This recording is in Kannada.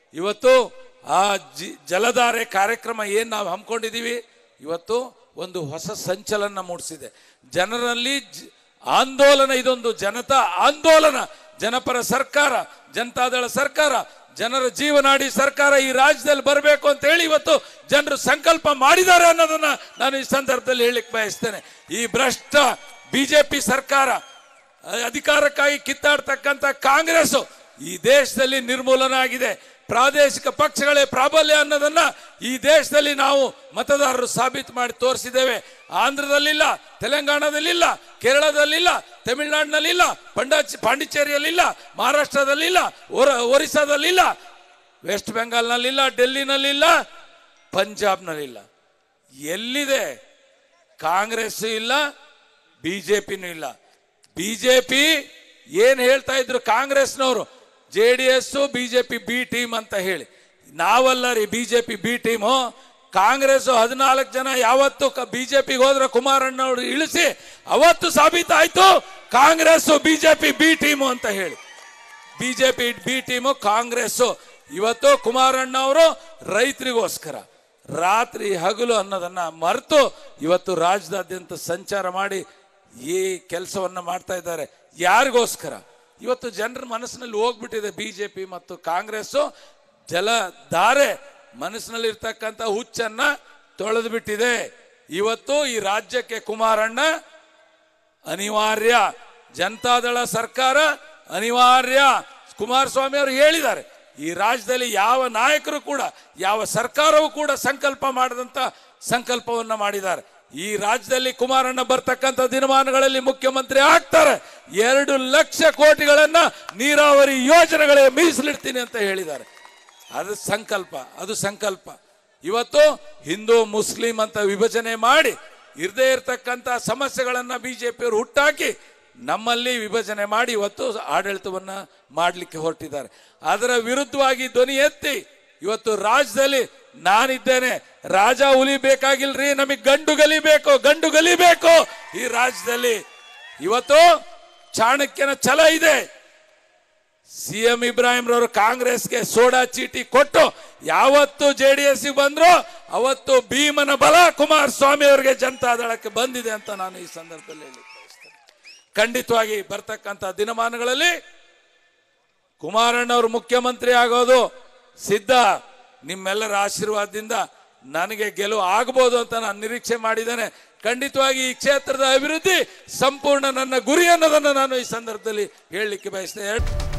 ಇವತ್ತು ಆ ಜಿ ಜಲಧಾರೆ ಕಾರ್ಯಕ್ರಮ ಏನು ನಾವು ಹಮ್ಮಿಕೊಂಡಿದ್ದೀವಿ ಇವತ್ತು ಒಂದು ಹೊಸ ಸಂಚಲನ ಮೂಡಿಸಿದೆ ಜನರಲ್ಲಿ ಜ- ಆಂದೋಲನ ಇದೊಂದು ಜನತಾ ಆಂದೋಲನ ಜನಪರ ಸರ್ಕಾರ ಜನತಾದಳ ಸರ್ಕಾರ ಜನರ ಜೀವನಾಡಿ ಸರ್ಕಾರ ಈ ರಾಜ್ಯದಲ್ಲಿ ಬರಬೇಕು ಅಂತ ಹೇಳಿ ಇವತ್ತು ಜನರು ಸಂಕಲ್ಪ ಮಾಡಿದ್ದಾರೆ ಅನ್ನೋದನ್ನ ನಾನು ಈ ಸಂದರ್ಭದಲ್ಲಿ ಹೇಳಿಕ್ ಬಯಸ್ತೇನೆ ಈ ಭ್ರಷ್ಟ ಬಿಜೆಪಿ ಸರ್ಕಾರ ಅಹ್, ಅಧಿಕಾರಕ್ಕಾಗಿ ಕಿತ್ತಾಡ್ತಕ್ಕಂಥ ಕಾಂಗ್ರೆಸ್ ಈ ದೇಶದಲ್ಲಿ ನಿರ್ಮೂಲನ ಆಗಿದೆ ಪ್ರಾದೇಶಿಕ ಪಕ್ಷಗಳೇ ಪ್ರಾಬಲ್ಯ ಅನ್ನೋದನ್ನ ಈ ದೇಶದಲ್ಲಿ ನಾವು ಮತದಾರರು ಸಾಬೀತು ಮಾಡಿ ತೋರಿಸಿದ್ದೇವೆ ಆಂಧ್ರದಲ್ಲಿಲ್ಲ ತೆಲಂಗಾಣದಲ್ಲಿಲ್ಲ ಕೇರಳದಲ್ಲಿಲ್ಲ ತಮಿಳುನಾಡಿನಲ್ಲಿಲ್ಲ ಪಂಡಾಚಿ ಪಾಂಡಿಚೇರಿಯಲ್ಲಿಲ್ಲ ಮಹಾರಾಷ್ಟ್ರದಲ್ಲಿಲ್ಲ ಒರ ಒರಿಸ್ಸಾದಲ್ಲಿಲ್ಲ ವೆಸ್ಟ್ ಬೆಂಗಾಲ್ನಲ್ಲಿಲ್ಲ ಡೆಲ್ಲಿನಲ್ಲಿಲ್ಲ ಪಂಜಾಬ್ನಲ್ಲಿಲ್ಲ ಎಲ್ಲಿದೆ ಕಾಂಗ್ರೆಸ್ ಇಲ್ಲ ಬಿಜೆಪಿನೂ ಇಲ್ಲ ಬಿಜೆಪಿ ಏನ್ ಹೇಳ್ತಾ ಇದ್ರು ಕಾಂಗ್ರೆಸ್ನವರು J D S BJP B team ಅಂತ ಹೇಳಿ ನಾವಲ್ಲ ರೀ ಬಿಜೆಪಿ ಬಿ ಟೀಮು ಕಾಂಗ್ರೆಸ್ ಹದಿನಾಲ್ಕು ಜನ ಯಾವತ್ತು ಬಿಜೆಪಿಗೆ ಹೋದ್ರೆ ಕುಮಾರಣ್ಣವರು ಇಳಿಸಿ ಅವತ್ತು ಸಾಬೀತಾಯ್ತು ಕಾಂಗ್ರೆಸ್ ಬಿಜೆಪಿ ಬಿ ಟೀಮು ಅಂತ ಹೇಳಿ ಬಿಜೆಪಿ ಬಿ ಟೀಮು ಕಾಂಗ್ರೆಸ್ ಇವತ್ತು ಕುಮಾರಣ್ಣ ಅವರು ರೈತರಿಗೋಸ್ಕರ ರಾತ್ರಿ ಹಗಲು ಅನ್ನೋದನ್ನ ಮರೆತು ಇವತ್ತು ರಾಜ್ಯದಾದ್ಯಂತ ಸಂಚಾರ ಮಾಡಿ ಈ ಕೆಲಸವನ್ನ ಮಾಡ್ತಾ ಇದ್ದಾರೆ ಯಾರಿಗೋಸ್ಕರ ಇವತ್ತು ಜನರ ಮನಸ್ಸಿನಲ್ಲಿ ಹೋಗ್ಬಿಟ್ಟಿದೆ ಬಿಜೆಪಿ ಮತ್ತು ಕಾಂಗ್ರೆಸ್ ಜಲಧಾರೆ ಮನಸ್ಸಿನಲ್ಲಿ ಇರ್ತಕ್ಕಂಥ ಹುಚ್ಚನ್ನ ತೊಳೆದು ಬಿಟ್ಟಿದೆ ಇವತ್ತು ಈ ರಾಜ್ಯಕ್ಕೆ ಕುಮಾರಣ್ಣ ಅನಿವಾರ್ಯ ಜನತಾದಳ ಸರ್ಕಾರ ಅನಿವಾರ್ಯ ಕುಮಾರಸ್ವಾಮಿ ಅವರು ಹೇಳಿದ್ದಾರೆ ಈ ರಾಜ್ಯದಲ್ಲಿ ಯಾವ ನಾಯಕರು ಕೂಡ ಯಾವ ಸರ್ಕಾರವೂ ಕೂಡ ಸಂಕಲ್ಪ ಮಾಡದಂತ ಸಂಕಲ್ಪವನ್ನ ಮಾಡಿದ್ದಾರೆ ಈ ರಾಜ್ಯದಲ್ಲಿ ಕುಮಾರಣ್ಣ ಬರ್ತಕ್ಕಂಥ ದಿನಮಾನಗಳಲ್ಲಿ ಮುಖ್ಯಮಂತ್ರಿ ಆಗ್ತಾರೆ ಎರಡು ಲಕ್ಷ ಕೋಟಿಗಳನ್ನ ನೀರಾವರಿ ಯೋಜನೆಗಳಿಗೆ ಮೀಸಲಿಡ್ತೀನಿ ಅಂತ ಹೇಳಿದ್ದಾರೆ ಅದು ಸಂಕಲ್ಪ ಅದು ಸಂಕಲ್ಪ ಇವತ್ತು ಹಿಂದೂ ಮುಸ್ಲಿಂ ಅಂತ ವಿಭಜನೆ ಮಾಡಿ ಇರದೇ ಇರತಕ್ಕಂತ ಸಮಸ್ಯೆಗಳನ್ನ ಬಿಜೆಪಿಯವರು ಹುಟ್ಟಾಕಿ ನಮ್ಮಲ್ಲಿ ವಿಭಜನೆ ಮಾಡಿ ಇವತ್ತು ಆಡಳಿತವನ್ನ ಮಾಡಲಿಕ್ಕೆ ಹೊರಟಿದ್ದಾರೆ ಅದರ ವಿರುದ್ಧವಾಗಿ ಧ್ವನಿ ಎತ್ತಿ ಇವತ್ತು ರಾಜ್ಯದಲ್ಲಿ ನಾನಿದ್ದೇನೆ ರಾಜ ಹುಲಿ ಬೇಕಾಗಿಲ್ರಿ ನಮಗೆ ಗಂಡು ಗಲಿಬೇಕು ಗಂಡು ಗಲಿಬೇಕು ಈ ರಾಜ್ಯದಲ್ಲಿ ಇವತ್ತು ಚಾಣಕ್ಯನ ಛಲ ಇದೆ ಸಿಎಂ ಇಬ್ರಾಹಿಂ ರವರು ಕಾಂಗ್ರೆಸ್ಗೆ ಸೋಡಾ ಚೀಟಿ ಕೊಟ್ಟು ಯಾವತ್ತು ಜೆ ಡಿ ಎಸ್ ಬಂದ್ರು ಅವತ್ತು ಭೀಮನ ಬಲ ಕುಮಾರಸ್ವಾಮಿ ಅವರಿಗೆ ಜನತಾದಳಕ್ಕೆ ಬಂದಿದೆ ಅಂತ ನಾನು ಈ ಸಂದರ್ಭದಲ್ಲಿ ಹೇಳಿ ಬಯಸ್ತೇನೆ ಖಂಡಿತವಾಗಿ ಬರ್ತಕ್ಕಂಥ ದಿನಮಾನಗಳಲ್ಲಿ ಕುಮಾರಣ್ಣವರು ಮುಖ್ಯಮಂತ್ರಿ ಆಗೋದು ಸಿದ್ಧ ನಿಮ್ಮೆಲ್ಲರ ಆಶೀರ್ವಾದದಿಂದ ನನಗೆ ಗೆಲುವು ಆಗ್ಬೋದು ಅಂತ ನಾನು ನಿರೀಕ್ಷೆ ಮಾಡಿದ್ದೇನೆ ಖಂಡಿತವಾಗಿ ಈ ಕ್ಷೇತ್ರದ ಅಭಿವೃದ್ಧಿ ಸಂಪೂರ್ಣ ನನ್ನ ಗುರಿ ಅನ್ನೋದನ್ನು ನಾನು ಈ ಸಂದರ್ಭದಲ್ಲಿ ಹೇಳಲಿಕ್ಕೆ ಬಯಸ್ತೇನೆ